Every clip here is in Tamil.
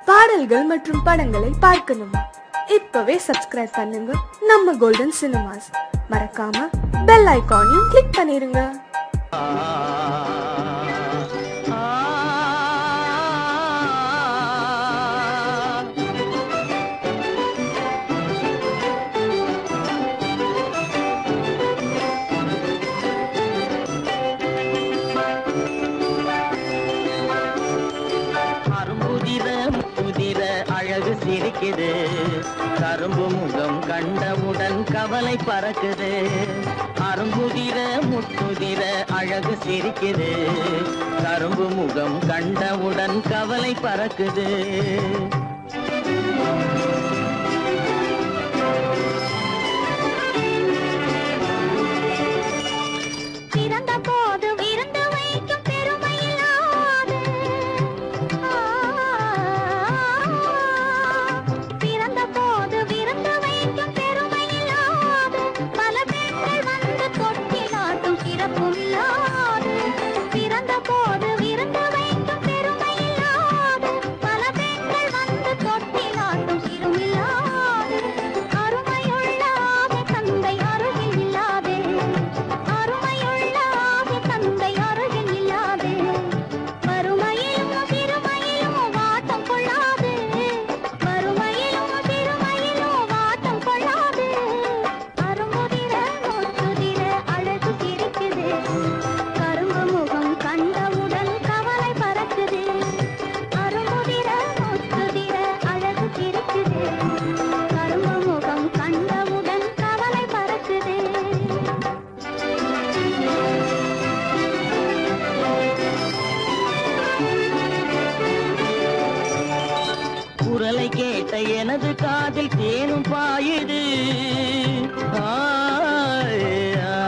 பாடல்கள் மற்றும் படங்களை பார்க்கணுமா இப்பவே சப்ஸ்கிரைப் பண்ணுங்க நம்ம கோல்டன் சினிமாஸ் மறக்காம பெல் ஐகானையும் கிளிக் பண்ணிருங்க அரும்புதிர முதிர அழகு சிரிக்குது கரும்பு முகம் கண்டவுடன் கவலை பறக்குது அரும்புதிர முத்துதிர அழகு சிரிக்குது கரும்பு முகம் கண்டவுடன் கவலை பறக்குது பிறந்த போது விருந்து வைக்கும் பெருமையில்லாது பிறந்த போது விருந்து வைக்கும் பெருமையில்லாது பல பெண்கள் வந்து தொட்டி நாட்டும் சிறப்பும் இல்லாது பிறந்த போது விருந்து வைக்கும் பெருமையில்லாது பல பெண்கள் வந்து தொட்டி நாட்டும் சிறுமில்லாது அருமையுள்ள ஆவி தந்தை அருகில் இல்லாதே அருமையுள்ள ஆவி தந்தை அருகில் இல்லாதே வறுமையிலும் சிறுமையிலும் வாட்டம் கொள்ளாது வறுமையிலும் சிறுமையிலும் வாட்டம் கொள்ளாது அருமுதிர நொச்சுதிர அழகு சிரிக்குது கரும்பு முகம் கண்டவுடன் கவலை பறக்குது அருமுதிர நொச்சுதிர அழகு சிரிக்குது கரும்பு முகம் கண்டவுடன் கவலை பறக்குது குரலை கேட்ட எனது காதில் தேனும் பாயுது ஆய், ஆ.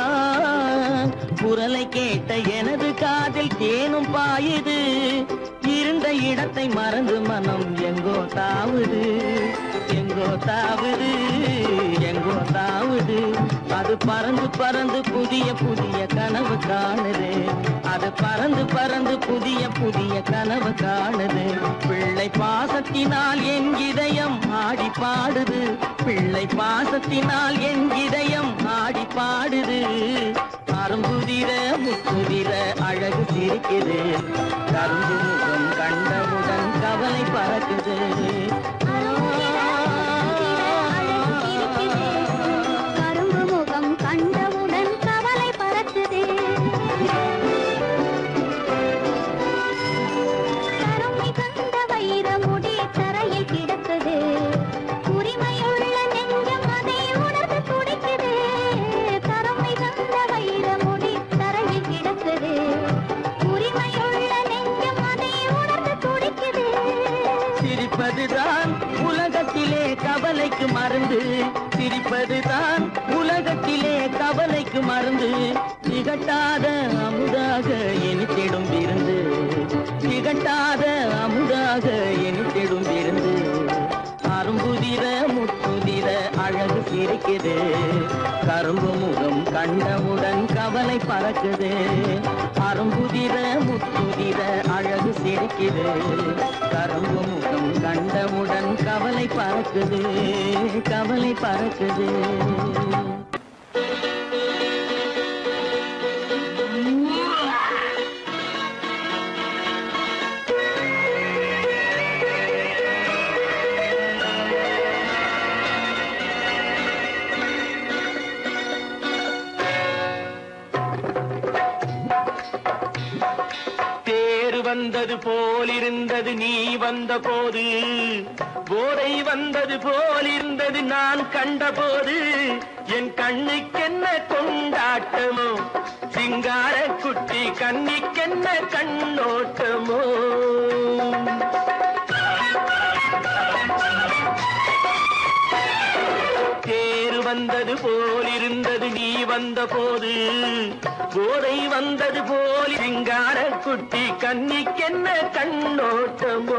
குரலை கேட்ட எனது காதில் தேனும் பாயுது இருந்த இடத்தை மறந்து மனம் எங்கோ தாவுது எங்கோ தாவுது எங்கோ தாவுது அது பறந்து பறந்து புதிய புதிய கனவு காணுது அது பறந்து பறந்து புதிய புதிய கனவு காணுது பிள்ளை பாசத்தினால் என் இதயம் ஆடி பாடுது பிள்ளை பாசத்தினால் என் இதயம் ஆடி பாடுது அரும்புதிர முத்துதிர அழகு சிரிக்குது கரும்பு முகம் கண்டவுடன் கவலை பறக்குது கரும்பு முகம் கண்டவுடன் கவலை பறக்குது கரும் மிகுந்த வைரமுடி தரையில் கிடக்குது உரிமையுள்ள நெஞ்சம் அதை உணர்ந்து துடிக்குது கரும் மிகுந்த வைரமுடி தரையில் கிடக்குது உரிமையுள்ள நெஞ்சம் அதை உணர்ந்து துடிக்குது சிரிப்பதுதான் உலகத்திலே கவலைக்கு மருந்து சிரிப்பதுதான் உலகத்திலே கவலைக்கு மருந்து திகட்டாத அமுதாக இனித்திடும் விருந்து திகட்டாத அமுதாக இனித்திடும் விருந்து அரும்புதிர முத்துதிர அழகு சிரிக்குது கரும்பு முகம் கண்டவுடன் கவலை பறக்குது அரும்புதிர முத்துதிர அழகு சிரிக்குது கரும்பு முகம் கண்டவுடன் கவலை பறக்குது கவலை பறக்குது தேர் வந்தது போலிருந்தது நீ வந்த போது போதை வந்தது போலிருந்தது நான் கண்டபோது என் கண்ணுக்கென்ன கொண்டாட்டமோ சிங்கார குட்டி கண்ணிக்கென்ன கண்ணோட்டமோ தேர் வந்தது போலிருந்தது நீ வந்த போது போதை வந்தது போல் சிங்கார குட்டி கண்ணிக்கென்ன கண்ணோட்டமோ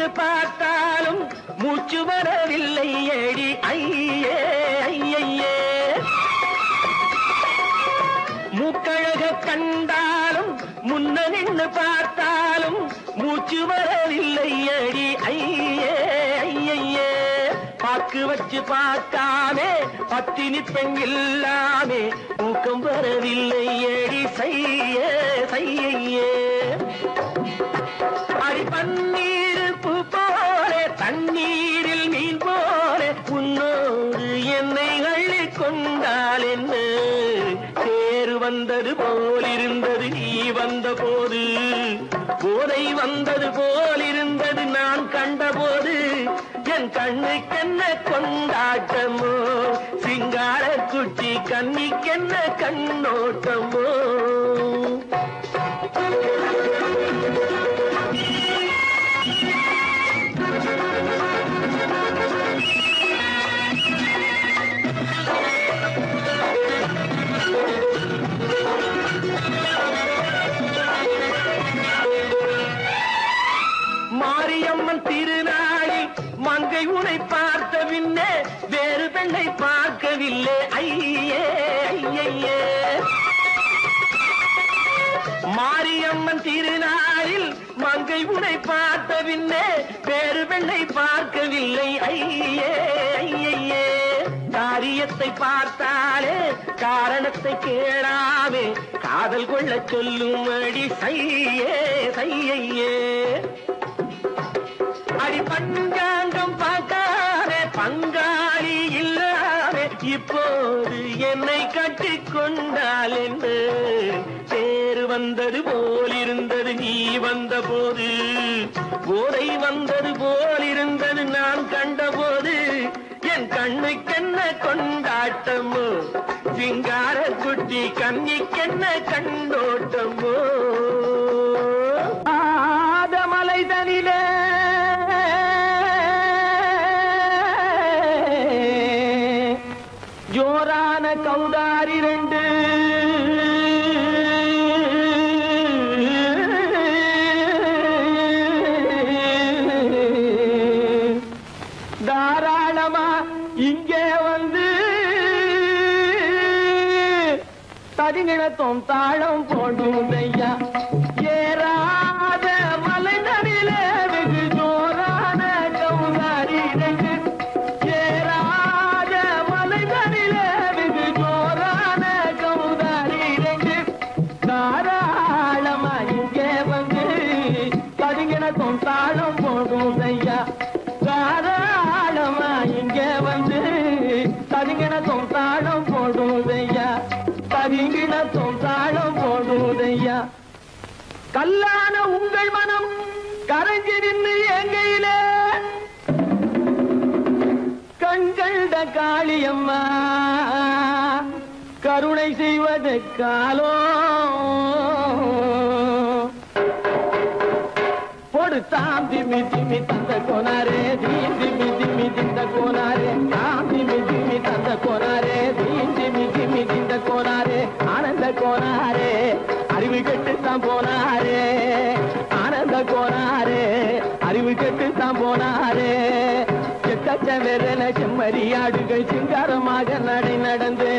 பார்த்தாலும் மூச்சு வரவில்லை ஏடி ஐயே ஐயையே மூக்கழக கண்டாலும் முன்ன நின்னு பார்த்தாலும் மூச்சு வரவில்லை அடி ஐயே ஐயையே பாக்கு வச்சு பார்க்காமே பத்தினி பெண் இல்லாமே ஊக்கம் வரவில்லை அடி செய்ய செய்யையே அடி பன்னீர் பூ போல தண்ணீரில் மீன் போல உன்னோடு என்னை அள்ளி கொண்டால் என்ன தேர் வந்தது போலிருந்தது நீ வந்த போது போதை வந்தது போலிருந்தது நான் கண்டபோது என் கண்ணுக்கென்ன கொண்டாட்டமோ சிங்கார குச்சி கண்ணிக்கென்ன கண்ணோட்டமோ மாரியம்மன் திருநாளில் மங்கை உனை பார்த்த பின்னே வேறு பெண்ணை பார்க்கவில்லை ஐயே ஐயையே மாரியம்மன் திருநாளில் மங்கை உனை பார்த்த பின்னே வேறு பெண்ணை பார்க்கவில்லை ஐயே ஐயையே காரியத்தை பார்த்தாலே காரணத்தை கேளாமே காதல் கொள்ள சொல்லும் அடி சையே சையையே அடி பஞ்சாங்கம் பார்க்காதே பங்காளி இல்லாதே இப்போது என்னை கட்டி கொண்டால் என்று தேர் வந்தது போலிருந்தது நீ வந்த போது போதை வந்தது போலிருந்தது நான் கண்டபோது என் கண்ணுக்கென்ன கொண்டாட்டமோ சிங்கார குட்டி கண்ணிக்கென்ன கண்ணோட்டமோ ஆதமலை தனிலே ஜோரான கௌதாரி ரெண்டு தாராளமா இங்கே வந்து தரிங்கிணத்தும் தாளம் போடும் ஐயா ஏறாத மலை நடிலே வெகு ஜோரான கௌதாரி ரெண்டு ஏறாத மலை நடிலே வெகு ஜோரான கௌதாரி ரெண்டு தாராளமா இங்கே வந்து தரிங்கிணத்தும் தாளம் போடும் ஐயா தாராளமா இங்கே வந்து தரிங்கிணத்தும் தாளம் போடுதையா தரிங்கிணத்தும் தாளம் போடுதையா கல்லான உங்கள் மனம் கரைஞ்சி நின்று எங்கையிலே கண்கண்ட காளியம்மா கருணை செய்வது காலோ பொடு தாம் திமி திமி தந்த கோனாரே தீம் திமி திமி திந்த கோனாரே தாம் திமி திமி தந்த கோனாரே தீம் திமி திமி திந்த கோனாரே ஆனந்த கோனாரே அறிவு கெட்டு தான் போனாரே ஆனந்த கோனாரே அறிவு கெட்டு தான் போனாரே செக்கச்ச வெறன செம்மறியாடுகள் சிங்காரமாக நடை நடந்து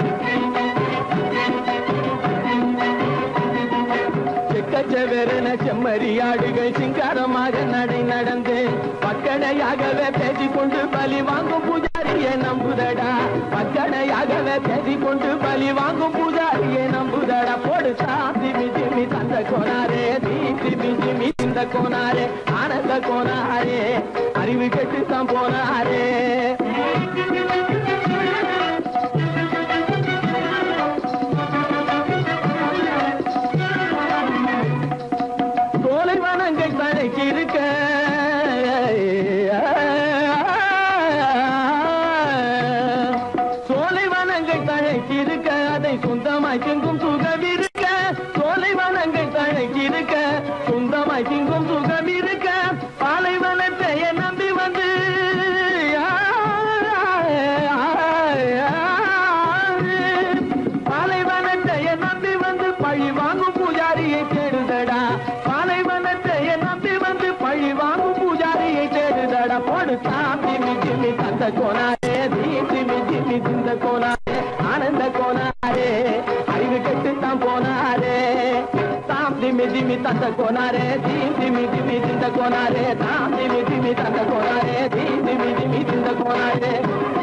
செக்கச்சவெறன செம்மறியாடுகள் சிங்காரமாக நடை நடந்து பக்கடையாகவே பேசிக்கொண்டு பலி வாங்கும் பூஜாரியை நம்புதடா பக்கடையாகவே பேசிக்கொண்டு பலி வாங்கும் பூஜாரியை நம்புதடா போடு திமி திமி தந்த கோனாரே தீ திமி திமி இந்த கோனாரே ஆனந்த கோனாரே அறிவு கெட்டு தான் போனாரே சோலை வனங்கள் தழைச்சிருக்க சோலை வனங்கள் தழைச்சிருக்க அதை சொந்தமாய் திங்கும் சுகம் இருக்க சோலை வனங்கள் தழைச்சிருக்க சொந்தமாய் திங்கும் சுகம் இருக்க பாலைவனத்தை நம்பி வந்து பாலைவனத்தை நம்பி வந்து பழி வாங்கும் பூஜாரியை தேடுதடா பாலைவனத்தை நம்பி வந்து பழி வாங்கும் பூஜாரியை ஜிமி தந்த கோனாரே தீம் ஜிமி ஜிமி திந்த கோனாரே ஆனந்த கோனாரே அறிவு கெட்டு தான் போனாரே தாம் திமி திமி தந்த கோனாரே தீம் திமி திமி திந்த கோனாரே தாம் திமி திமி தந்த கோனாரே தீம் திமி திமி திந்த கோனாரே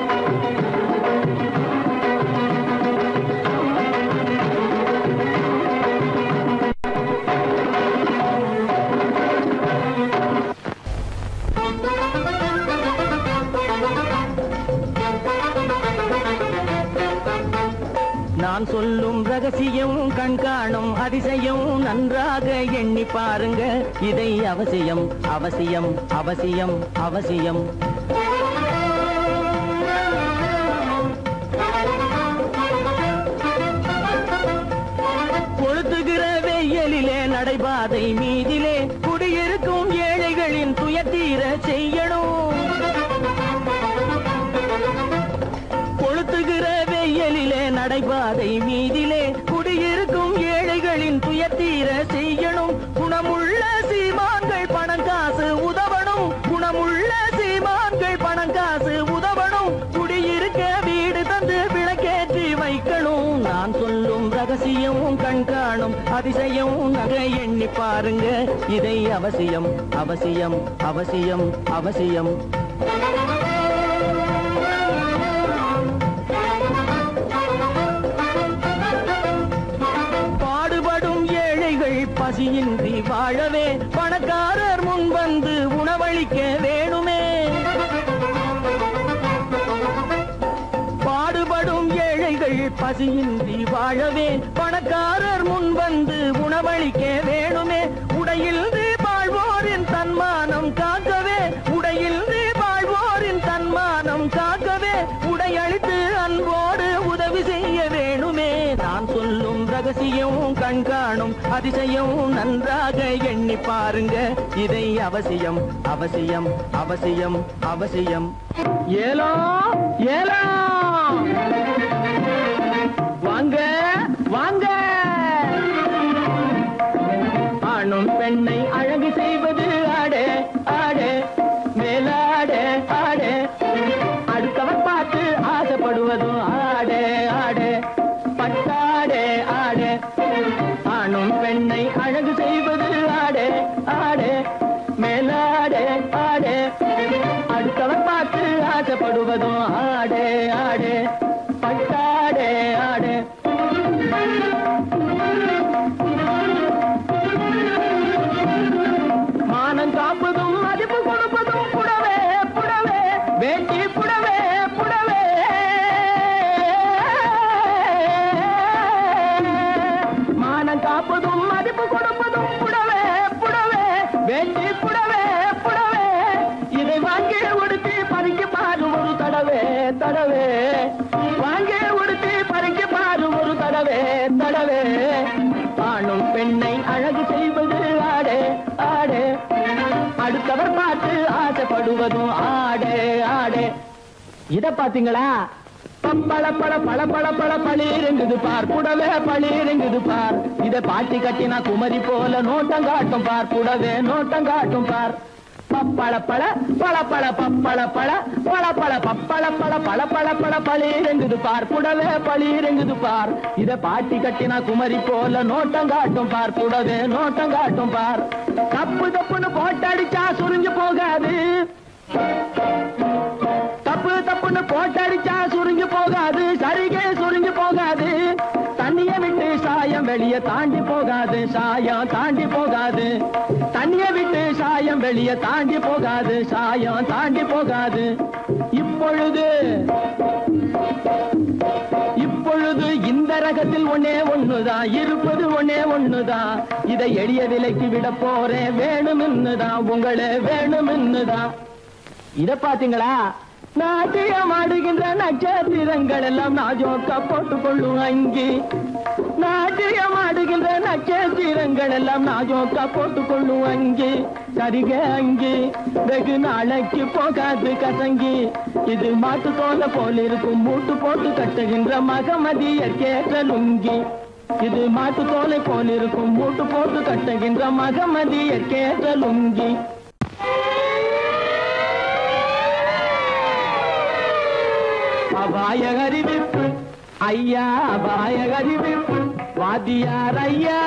நான் சொல்லும் ரகசியம் கண்காணும் அதிசயம் நன்றாக எண்ணி பாருங்க இதை அவசியம் அவசியம் அவசியம் அவசியம் கொளுத்துகிற வெயிலிலே நடைபாதை மீதிலே குடியிருக்கும் ஏழைகளின் துயத்தீர செய்யணும் கொளுத்துகிற வெயிலிலே நடைபாதை மீதிலே குடியிருக்கும் ஏழைகளின் துயத்தீர செய்யணும் குணமுள்ள சீமான்கள் பணம் காசு உதவணும் குணமுள்ள சீமான்கள் பணம் காசு உதவணும் குடியிருக்க வீடு தந்து விளக்கேற்றி வைக்கணும் நான் சொல்லும் ரகசியம் கண்காணும் அதிசயம் நகை எண்ணி பாருங்க இதை அவசியம் அவசியம் அவசியம் அவசியம் பாடுபடும் ஏழைகள் பசியின்றி வாழவே பணக்காரர் முன் வந்து உணவளிக்க வேணுமே பாடுபடும் ஏழைகள் பசியின்றி வாழவே பணக்காரர் முன் வந்து உணவளிக்க வேணுமே உடையில் வாழ்வோரின் தன்மானம் காக்கவே உடையில் வாழ்வோரின் தன்மானம் காக்கவே உடையளித்து அன்போடு உதவி செய்ய வேணுமே நான் சொல்லும் ரகசியம் கண்காணும் அதிசயம் நன்றாக எண்ணி பாருங்க இதை அவசியம் அவசியம் அவசியம் அவசியம் ஏலோ ஏலோ வாங்க வாங்க ஆணும் பெண்ணை அழகு செய்வது ஆடே ஆடே மேலாடே ஆடே அடுத்தவர் பார்த்து ஆசைப்படுவதும் ஆடே ஆடே பட்டாடே ஆடே ஆணும் பெண்ணை அழகு செய்வது ஆடே ஆடே மேலாடே ஆடே அடுத்தவர் பார்த்து ஆசைப்படுவதும் ஆடே ஆடே பட்டாடே ஆடே மானம் காப்பதும் மதிப்பு கொடுப்பதும் புடவே புடவே வேட்டி புடவே புடவே மானம் காப்பதும் மதிப்பு கொடுப்பதும் புடவே புடவே வேட்டி புடவே புடவே இதை வாங்கி உடுத்தி பறிக்க பாரு ஒரு தடவே தடவே வாங்கி உடுத்தி பறிக்க பாரு ஒரு தடவே தடவே ஆணும் பெண்ணை அழகு செய்வது ஆடே ஆடே அடுத்தவர் பார்த்து ஆசைப்படுவதும் ஆடே ஆடே இத பாத்தீங்களா பப்பள பழ பழ பழ பழ பளிருங்குது பார் புடவே பளிருங்குது பார் இத பாட்டி கட்டினா குமரி போல நோட்டம் காட்டும் பார் புடவே நோட்டம் காட்டும் பார் பப்பள பழ பழ பழ பப்பள பழ பழ பழ பப்பள பழ பழ பழ பழ பளிருங்குது பார் புடவே பளிருங்குது பார் இத பாட்டி கட்டினா குமரி போல நோட்டம் காட்டும் பார் புடவே நோட்டம் காட்டும் பார் தப்பு தப்புன்னு போட்டடிச்சா சுருங்கி போகாது தப்பு தப்புன்னு போட்டடிச்சா சுருங்கி போகாது சரிகே சுருங்கி போகாது தண்ணிய விட்டு சாயம் வெளிய தாண்டி போகாது சாயம் தாண்டி போகாது தண்ணிய விட்டு சாயம் வெளிய தாண்டி போகாது சாயம் தாண்டி போகாது இப்பொழுது இப்பொழுது இந்த ரகத்தில் ஒன்னே ஒண்ணுதான் இருப்பது ஒன்னே ஒண்ணுதான் இதை எளிய விலைக்கு விட போறேன் வேணும்னுதான் உங்களே வேணும்னுதான் இத பாத்தீங்களா நாட்டியம் ஆடுகின்ற நட்சத்திரங்கள் எல்லாம் நாஜோக்கா போட்டுக் கொள்ளும் அங்கி நாட்டியம் ஆடுகின்ற நட்சத்திரங்கள் எல்லாம் நாஜோக்கா போட்டுக் கொள்ளும் அங்கி சரிக அங்கி வெகு நாளைக்கு போகாது கசங்கி இது மாட்டு தோலை போல இருக்கும் மூட்டு போட்டு கட்டுகின்ற மகமதியர் கேட்ட லுங்கி இது மாட்டு தோலை போல இருக்கும் மூட்டு போட்டு கட்டுகின்ற மகமதியர் கேட்ட லுங்கி அபாய அறிவிப்பு ஐயா அபாய அறிவிப்பு வாத்தியார் ஐயா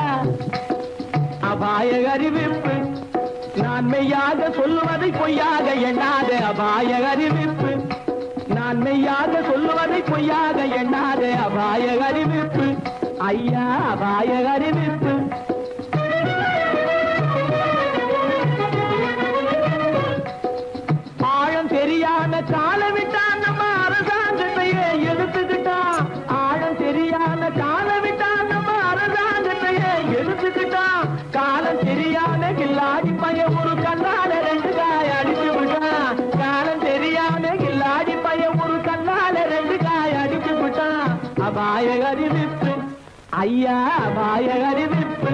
அபாய அறிவிப்பு நான் மெய்யாக சொல்லுவதை பொய்யாக எண்ணாத அபாய அறிவிப்பு நான் மெய்யாக சொல்லுவதை பொய்யாக எண்ணாத அபாய அறிவிப்பு ஐயா அபாய அறிவிப்பு ஆழம் தெரியாத கால விட்டான் நம்ம அரசாங்கத்தையே எடுத்துக்கிட்டான் ஆழம் தெரியாத கால விட்டான் நம்ம அரசாங்கத்தையே எடுத்துக்கிட்டான் காலம் தெரியாத கில்லாடி பைய ஒரு கண்ணால ரெண்டு காய் அடிச்சு விட்டான் காலம் தெரியாத கில்லாடி பைய ஒரு கண்ணால ரெண்டு காய் அடிச்சு விட்டான் அபாய அறிவிப்பு ஐயா அபாய அறிவிப்பு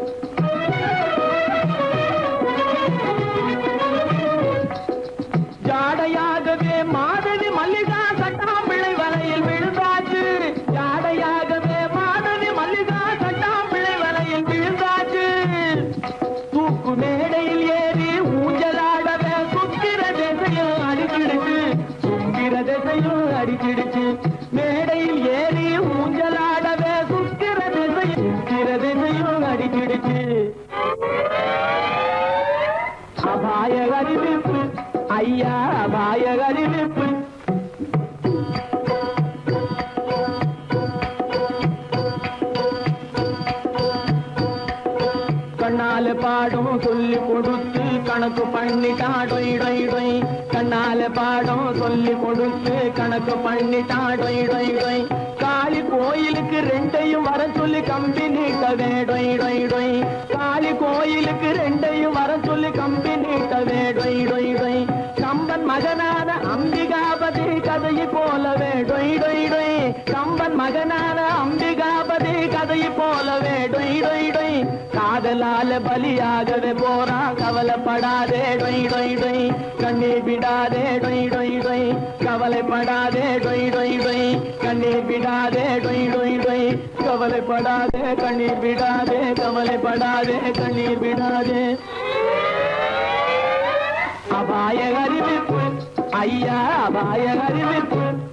ஜாடையாகவே மாதவி மல்லிகா சட்டாம்பிள்ளை வலையில் விழுந்தாச்சு ஜாடையாகவே மாதவி மல்லிகா சட்டாம்பிள்ளை வலையில் விழுந்தாச்சு தூக்கு மேடையில் ஏறி ஊஞ்சலாடவே சுத்திர திசையும் அடிச்சிடுச்சு சுத்திர திசையும் அடிச்சிடுச்சு மேடையில் ஏறி ஊஞ்சலாடவே சுத்திர திசையும் சுத்திர திசையும் அடிச்சிடுச்சு அபாய அறிவிப்பு ஐயா அபாய அறிவிப்பு கண்ணால பாடம் சொல்லி கொடுத்து கணக்கு பண்ணிட்டான் டொய் டொய் டொய் கண்ணால பாடம் சொல்லி கொடுத்து கணக்கு பண்ணிட்டான் டொய் டொய் டொய் காளி கோயிலுக்கு ரெண்டையும் வர சொல்லி கம்பி நீட்டவே டொய் டொய் டொய் காளி கோயிலுக்கு ரெண்டையும் வர சொல்லி கம்பி நீட்டவே டொய் டொய் டொய் கம்பன் மகனான அம்பிகாபதி கதையை போலவே டொய் டொய் டொய் கம்பன் மகனான அம்பிகாபதி கதையை போலவே டொய் டொய் டொய் காதலால பலியாகவே போறான் கவலைப்படாதே டொய் டொய் டொய் கண்ணீர் விடாதே டொய் டொய் டொய் கவலைப்படாதே டொய் டொய் டொய் கண்ணீர் விடாதே டொய் டொய் டொய் கவலைப்படாதே கண்ணீர் விடாதே கவலைப்படாதே கண்ணீர் விடாதே அபாய அறிவிப்பு ஐயா அபாய அறிவிப்பு